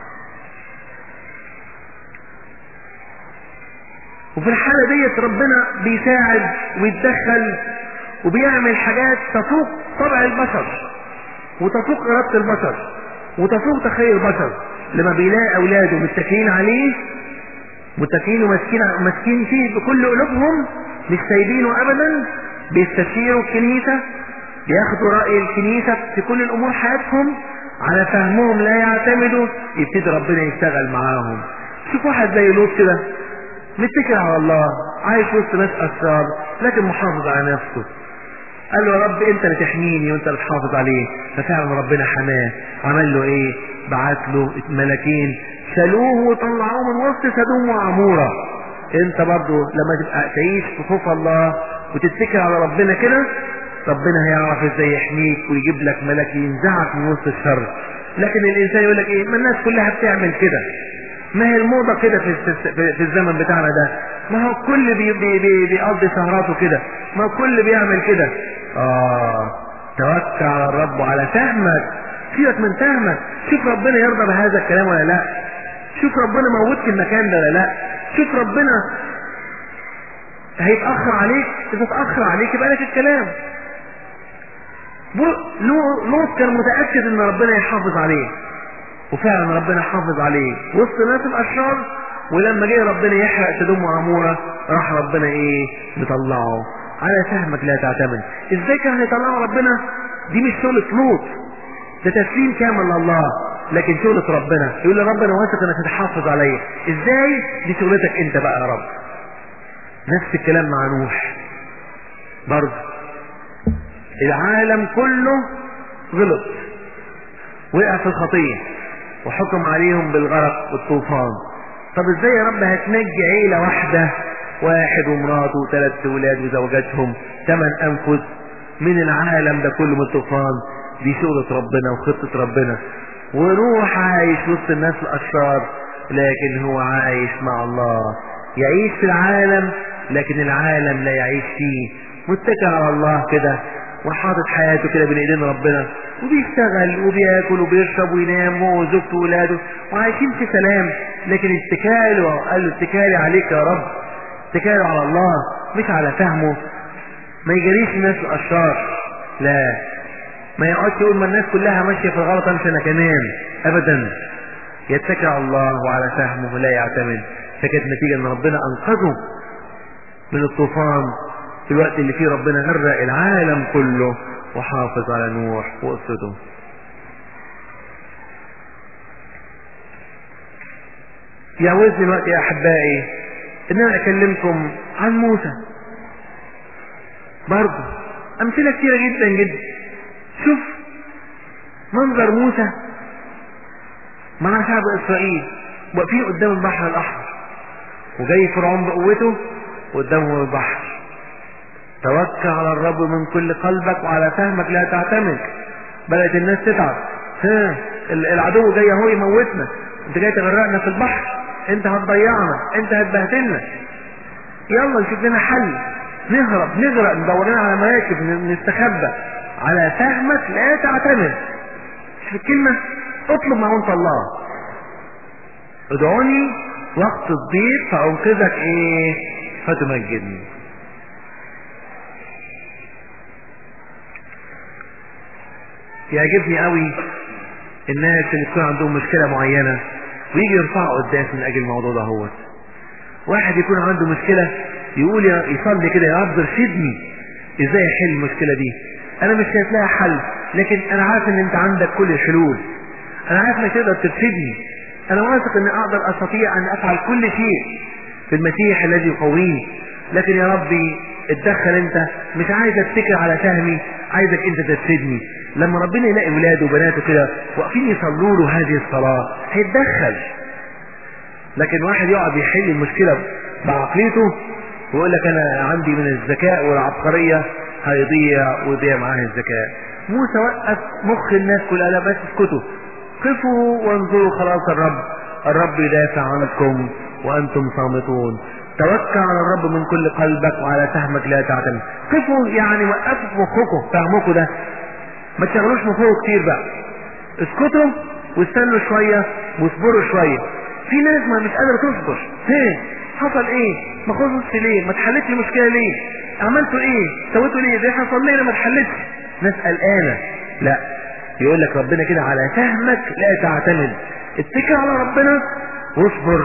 وفي الحالة ديت ربنا بيساعد ويتدخل وبيعمل حاجات تفوق طبع البشر وتفوق إرادة البشر وتفوق تخيل البشر لما بيلاقي أولاده متكئين عليه متكئين وماسكين ماسكين فيه بكل قلوبهم مش سايبينه أبدا بيستشيروا الكنيسة بياخدوا رأي الكنيسة في كل الأمور حياتهم على فهمهم لا يعتمدوا يبتدي ربنا يشتغل معاهم شوف واحد زي لوط كده متكل على الله عايش وسط ناس أشرار لكن محافظ على نفسه قال له يا رب انت اللي تحميني وانت اللي تحافظ عليه ففعلا ربنا حماه عمل له ايه بعت له ملاكين شالوه وطلعوه من وسط سدوم وعمورة انت برضو لما تبقى تعيش في خوف الله وتتكل على ربنا كده ربنا هيعرف ازاي يحميك ويجيب لك ملك ينزعك من وسط الشر لكن الانسان يقول لك ايه ما الناس كلها بتعمل كده ما هي الموضة كده في, في, في الزمن بتاعنا ده ما هو كل بي بي بي بيقضي سهراته كده ما هو كل بيعمل كده اه توكل على الرب وعلى فهمك سيبك من فهمك شوف ربنا يرضى بهذا الكلام ولا لا شوف ربنا موجود في المكان ده ولا لا شوف ربنا هيتأخر عليك إذا اتأخر عليك يبقى لك الكلام لوط كان متأكد ان ربنا يحافظ عليه وفعلا ربنا حافظ عليه وسط ناس الاشرار ولما جه ربنا يحرق سدوم وعمورة راح ربنا ايه مطلعه على فهمك لا تعتمد ازاي كان هيطلعه ربنا دي مش شغلة لوط ده تسليم كامل لله لكن شغلة ربنا يقول لي ربنا واثق انك تحافظ عليا ازاي دي شغلتك انت بقى يا رب نفس الكلام مع نوح برضه العالم كله غلط وقع في الخطية وحكم عليهم بالغرق والطوفان طب ازاي يا رب هتنجي عيلة واحدة واحد ومراته وثلاث اولاد وزوجاتهم ثمان انفس من العالم ده كله من الطوفان دي شغلة ربنا وخطة ربنا ونوح عايش وسط الناس الاشرار لكن هو عايش مع الله يعيش في العالم لكن العالم لا يعيش فيه متكل على الله كده وحاطط حياته كده بين ايدين ربنا وبيشتغل وبياكل وبيشرب وينام هو وزوجته وولاده وعايشين في سلام لكن اتكاله قال له اتكالي عليك يا رب اتكاله على الله مش على فهمه ما يجريش الناس الاشرار لا ما يقعدش يقول ما الناس كلها ماشيه في الغلط امشي انا كمان ابدا يتكل على الله وعلى فهمه لا يعتمد فكانت نتيجه ان ربنا انقذه من الطوفان في الوقت اللي فيه ربنا غرق العالم كله وحافظ على نوح وقصته يعوزني الوقت يا احبائي ان انا اكلمكم عن موسى برضه امثله كتيره جدا جدا شوف منظر موسى مع شعب اسرائيل واقفين قدام البحر الاحمر وجاي فرعون بقوته قدامهم البحر توكل على الرب من كل قلبك وعلى فهمك لا تعتمد بدأت الناس تتعب ها العدو جاي اهو يموتنا انت جاي تغرقنا في البحر انت هتضيعنا انت هتبهدلنا يلا نشوف لنا حل نهرب نغرق ندور لنا على مراكب نستخبى على فهمك لا تعتمد شوف الكلمة اطلب معونة الله ادعوني وقت الضيق فانقذك ايه فتمجدني يعجبني قوي الناس اللي تكون عندهم مشكلة معينة ويجي يرفعوا قداس من اجل الموضوع ده هو واحد يكون عنده مشكلة يقول يا يصلي كده يا رب ارشدني ازاي احل المشكلة دي انا مش شايف لها حل لكن انا عارف ان انت عندك كل الحلول انا عارف انك تقدر ترشدني انا واثق ان اقدر استطيع ان افعل كل شيء في المسيح الذي يقويني لكن يا ربي اتدخل انت مش عايز اتكل على فهمي عايزك انت ترشدني لما ربنا يلاقي ولاده وبناته كده واقفين يصلوا له هذه الصلاة هيتدخل لكن واحد يقعد يحل المشكلة بعقليته ويقول لك انا عندي من الذكاء والعبقرية هيضيع ويضيع معاه الذكاء موسى وقف مخ الناس كلها لا بس اسكتوا قفوا وانظروا خلاص الرب الرب يدافع عنكم وانتم صامتون توكل على الرب من كل قلبك وعلى فهمك لا تعتمد قفوا يعني وقفوا في مخكم فهمكم ده ما تشغلوش مخكم كتير بقى اسكتوا واستنوا شوية واصبروا شوية في ناس ما مش قادرة تصبر فين حصل ايه ما خلصتش ليه ما اتحلتش المشكلة ليه عملتوا ايه سويتوا ليه زي حصل ليه ما اتحلتش ناس قلقانة لا يقول لك ربنا كده على فهمك لا تعتمد اتكل على ربنا واصبر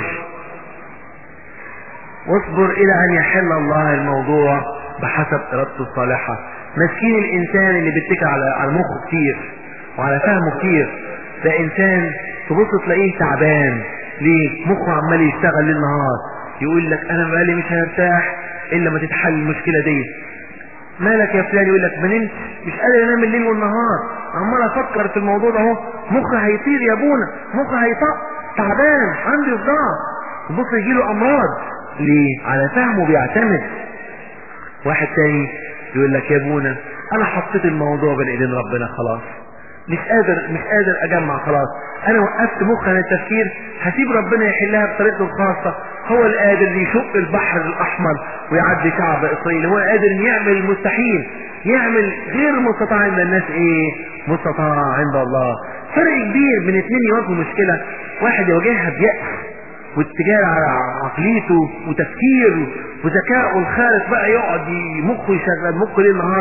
واصبر الى ان يحل الله الموضوع بحسب ارادته الصالحة مسكين الانسان اللي بيتكل على على مخه كتير وعلى فهمه كتير ده انسان تبص تلاقيه تعبان ليه مخه عمال يشتغل ليل نهار يقول لك انا بقالي مش هرتاح الا ما تتحل المشكله دي مالك يا فلان يقول لك ما نمت مش قادر انام الليل والنهار عمال افكر في الموضوع ده اهو مخي هيطير يا ابونا مخي هيطق تعبان عندي صداع بص يجيله امراض ليه على فهمه بيعتمد واحد تاني يقول لك يا ابونا انا حطيت الموضوع بين ايدين ربنا خلاص مش قادر مش قادر اجمع خلاص انا وقفت مخي عن التفكير هسيب ربنا يحلها بطريقته الخاصة هو القادر يشق البحر الاحمر ويعدي شعب اسرائيل هو قادر يعمل المستحيل يعمل غير المستطاع عند الناس ايه مستطاع عند الله فرق كبير بين اتنين يواجهوا مشكلة واحد يواجهها بيأس واتجاه على عقليته وتفكيره وذكائه الخارق بقى يقعد مخه يشغل مخه ليل نهار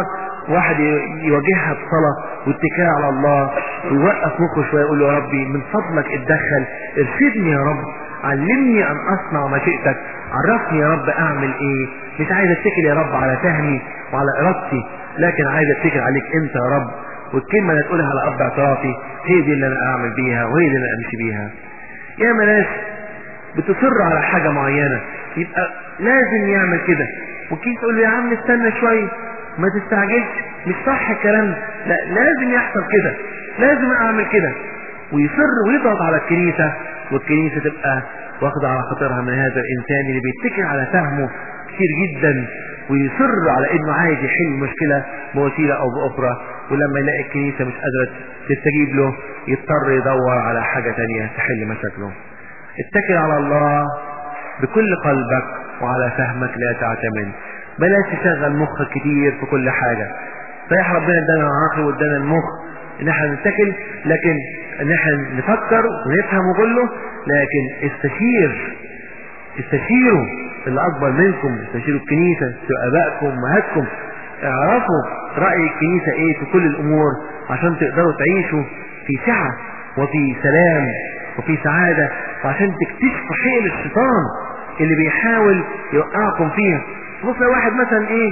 واحد يواجهها بصلاة واتكاء على الله ويوقف مخه شوية يقول له يا ربي من فضلك اتدخل ارشدني يا رب علمني ان اصنع مشيئتك عرفني يا رب اعمل ايه مش عايز اتكل يا رب على فهمي وعلى ارادتي لكن عايز اتكل عليك انت يا رب والكلمة اللي تقولها على ارض اعترافي هي دي اللي انا اعمل بيها وهي دي اللي انا امشي بيها يا ناس بتصر على حاجة معينة يبقى لازم يعمل كده وكيس تقول له يا عم استنى شوية ما تستعجلش مش صح الكلام ده لا لازم يحصل كده لازم اعمل كده ويصر ويضغط على الكنيسة والكنيسة تبقى واخدة على خاطرها من هذا الانسان اللي بيتكل على فهمه كتير جدا ويصر على انه عايز يحل مشكلة بوسيلة او باخرى ولما يلاقي الكنيسة مش قادرة تستجيب له يضطر يدور على حاجة تانية تحل مشاكله اتكل على الله بكل قلبك وعلى فهمك لا تعتمد بلاش تشغل مخك كتير في كل حاجة صحيح ربنا ادانا العقل وادانا المخ ان احنا نتكل لكن ان احنا نفكر ونفهم كله لكن استشير استشيروا اللي اكبر منكم استشيروا الكنيسة استشيروا ابائكم امهاتكم اعرفوا رأي الكنيسة ايه في كل الامور عشان تقدروا تعيشوا في سعة وفي سلام وفي سعادة وعشان تكتشفوا حيل الشيطان اللي بيحاول يوقعكم فيها بص لو واحد مثلا ايه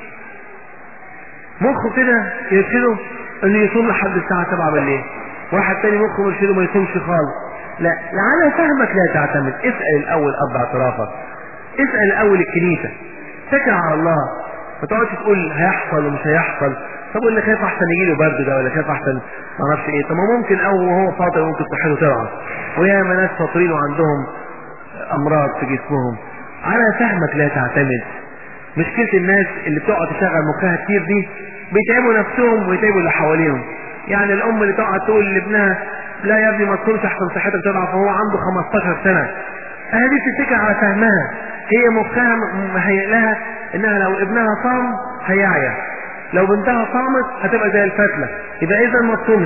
مخه كده يرشده انه يصوم لحد الساعة 7 بالليل واحد تاني مخه يرشده ما يصومش خالص لا لعل فهمك لا تعتمد اسأل الاول اب اعترافك اسأل الاول الكنيسة اتكل على الله ما تقعدش تقول هيحصل ومش هيحصل طب اللي خايف احسن يجي له برد ده ولا خايف احسن ما اعرفش ايه طب ما ممكن او وهو فاطر ممكن صحته تضعف ويا ناس فاطرين وعندهم امراض في جسمهم على فهمك لا تعتمد مشكلة الناس اللي بتقعد تشغل مخها كتير دي بيتعبوا نفسهم ويتعبوا اللي حواليهم يعني الام اللي تقعد تقول لابنها لا يا ابني ما تصومش احسن صحتك تضعف وهو عنده 15 سنة اهي دي بتتكل على فهمها هي مخها مهيئ لها انها لو ابنها صام هيعيا لو بنتها صامت هتبقى زي الفتلة يبقى اذا ما تصومش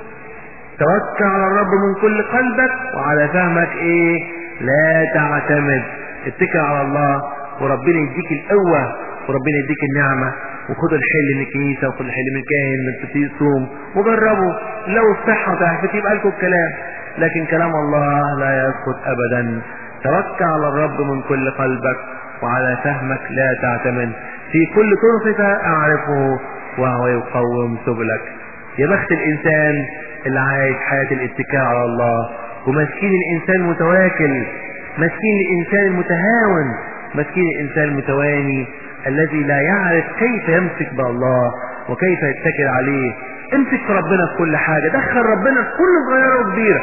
توكل على الرب من كل قلبك وعلى فهمك ايه لا تعتمد اتكل على الله وربنا يديك القوة وربنا يديك النعمة وخد الحل من الكنيسة وخد الحل من الكاهن من تبتدي تصوم وجربوا لو الصحة ضعفت يبقى لكم الكلام لكن كلام الله لا يسقط ابدا توكل على الرب من كل قلبك وعلى فهمك لا تعتمد في كل طرفك اعرفه وهو يقوم سبلك يا بخت الانسان اللي عايش حياة الاتكاء على الله ومسكين الانسان متواكل مسكين الانسان المتهاون مسكين الانسان المتواني الذي لا يعرف كيف يمسك بالله وكيف يتكل عليه امسك في ربنا في كل حاجة دخل ربنا في كل صغيرة وكبيرة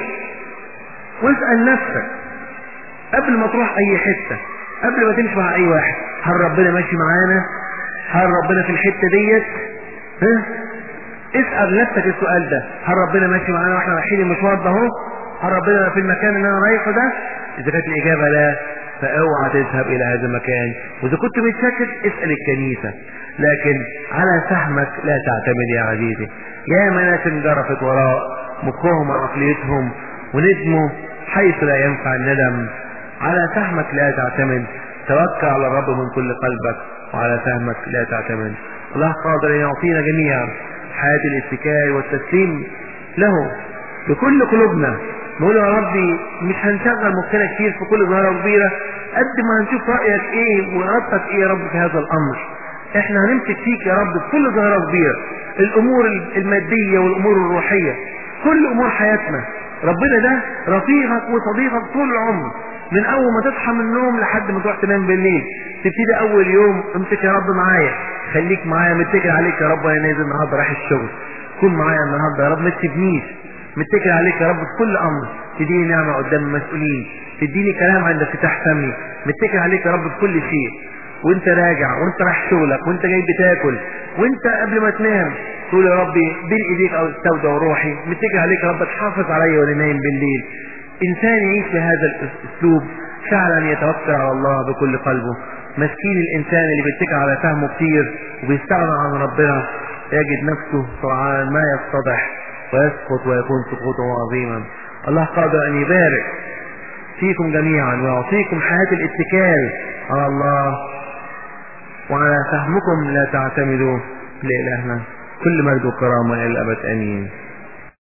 واسأل نفسك قبل ما تروح اي حتة قبل ما تمشي مع اي واحد هل ربنا ماشي معانا هل ربنا في الحتة ديت ها اسأل نفسك السؤال ده هل ربنا ماشي معانا واحنا رايحين المشوار ده اهو هل ربنا في المكان اللي انا رايحه ده اذا كانت الاجابة لا فاوعى تذهب الى هذا المكان واذا كنت متشكك اسأل الكنيسة لكن على فهمك لا تعتمد يا عزيزي يا ناس انجرفت وراء مخهم وعقليتهم وندموا حيث لا ينفع الندم على فهمك لا تعتمد توكل على الرب من كل قلبك وعلى فهمك لا تعتمد الله قادر ان يعطينا جميعا حياة الاتكال والتسليم له بكل قلوبنا نقول يا ربي مش هنشغل مخنا كتير في كل ظاهرة كبيرة قد ما هنشوف رأيك ايه وإرادتك ايه يا رب في هذا الأمر احنا هنمسك فيك يا رب في كل ظاهرة كبيرة الأمور المادية والأمور الروحية كل أمور حياتنا ربنا ده رفيقك وصديقك طول العمر من اول ما تصحى من النوم لحد ما تروح تنام بالليل تبتدي اول يوم امسك يا رب معايا خليك معايا متكل عليك يا رب وانا نازل النهارده رايح الشغل كن معايا النهارده يا رب ما تسيبنيش متكل عليك يا رب في كل امر تديني نعمه قدام المسؤولين تديني كلام عند افتتاح فمي متكل عليك يا رب في كل شيء وانت راجع وانت رايح شغلك وانت جاي بتاكل وانت قبل ما تنام تقول يا ربي بين ايديك او استودع وروحي متكل عليك يا رب تحافظ عليا وانا نايم بالليل انسان يعيش بهذا الاسلوب فعلا يتوكل على الله بكل قلبه مسكين الانسان اللي بيتكل على فهمه كتير وبيستغنى عن ربنا يجد نفسه سرعان ما يتضح ويسقط ويكون سقوطه عظيما الله قادر ان يبارك فيكم جميعا ويعطيكم حياة الاتكال على الله وعلى فهمكم لا تعتمدوا لإلهنا كل مجد وكرامة إلى الأبد آمين